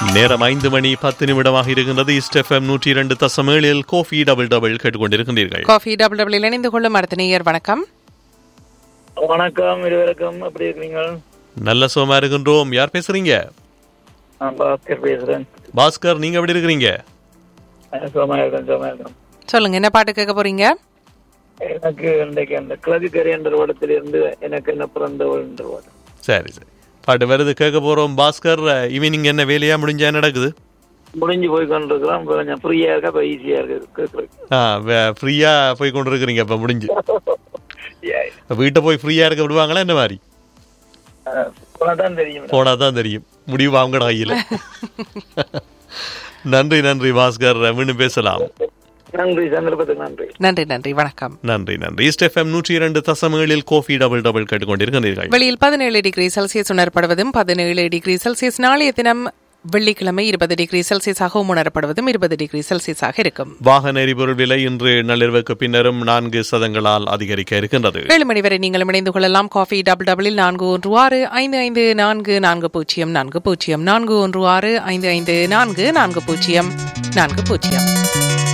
நேரம் ஐந்து மணி பத்து நிமிடமாக இருக்கின்றது ஈஸ்ட் எஃப்எம் நூற்றி இரண்டு தசம் ஏழில் கோஃபி டபுள் டபுள் கேட்டுக்கொண்டிருக்கின்றீர்கள் காஃபி டபுள் டபுள் இணைந்து கொள்ளும் அடுத்த நேயர் வணக்கம் வணக்கம் இருவருக்கும் எப்படி இருக்கீங்க நல்ல சுகமா இருக்கின்றோம் யார் பேசுறீங்க நான் பாஸ்கர் பேசுறேன் பாஸ்கர் நீங்க எப்படி இருக்கிறீங்க நான் சுகமா இருக்கேன் சுகமா இருக்கேன் சொல்லுங்க என்ன பாட்டு கேட்க போறீங்க எனக்கு இன்றைக்கு அந்த கிளவிக்கரை என்ற இடத்திலிருந்து எனக்கு என்ன பிறந்தவள் என்ற படம் சரி சரி பாட்டு வருது கேட்க போறோம் பாஸ்கர் ஈவினிங் என்ன வேலையா முடிஞ்சா நடக்குது முடிஞ்சு போய் கொண்டிருக்கிறோம் இப்ப கொஞ்சம் ஃப்ரீயா இருக்கா இப்ப ஈஸியா இருக்கு கேட்கறதுக்கு ஃப்ரீயா போய் கொண்டு இருக்கிறீங்க இப்ப முடிஞ்சு இப்ப வீட்டை போய் ஃப்ரீயா இருக்க விடுவாங்களா என்ன மாதிரி தான் தெரியும் போனா தான் தெரியும் முடிவு அவங்க கையில நன்றி நன்றி பாஸ்கர் மீண்டும் பேசலாம் நன்றி சந்தர்ப்பத்துக்கு நன்றி நன்றி நன்றி வணக்கம் நன்றி நன்றி ஈஸ்ட் எஃப்எம் நூற்றி இரண்டு தசம் ஏழில் கோஃபி டபுள் டபுள் கேட்டுக்கொண்டிருக்கிறீர்கள் வெளியில் பதினேழு டிகிரி செல்சியஸ் உணரப்படுவதும் பதினேழு டிகிரி செல்சியஸ் நாளைய தினம் வெள்ளிக்கிழமை இருபது டிகிரி செல்சியஸாகவும் உணரப்படுவதும் இருபது டிகிரி செல்சியஸாக இருக்கும் வாகன எரிபொருள் விலை இன்று நள்ளிரவுக்கு பின்னரும் நான்கு சதங்களால் அதிகரிக்க இருக்கின்றது ஏழு மணி வரை நீங்கள் இணைந்து கொள்ளலாம் காஃபி டபுள் டபுளில் நான்கு ஒன்று ஆறு ஐந்து ஐந்து நான்கு நான்கு பூஜ்ஜியம் நான்கு பூஜ்ஜியம் நான்கு ஒன்று ஆறு ஐந்து ஐந்து நான்கு நான்கு பூஜ்ஜியம் நான்கு பூஜ்ஜியம்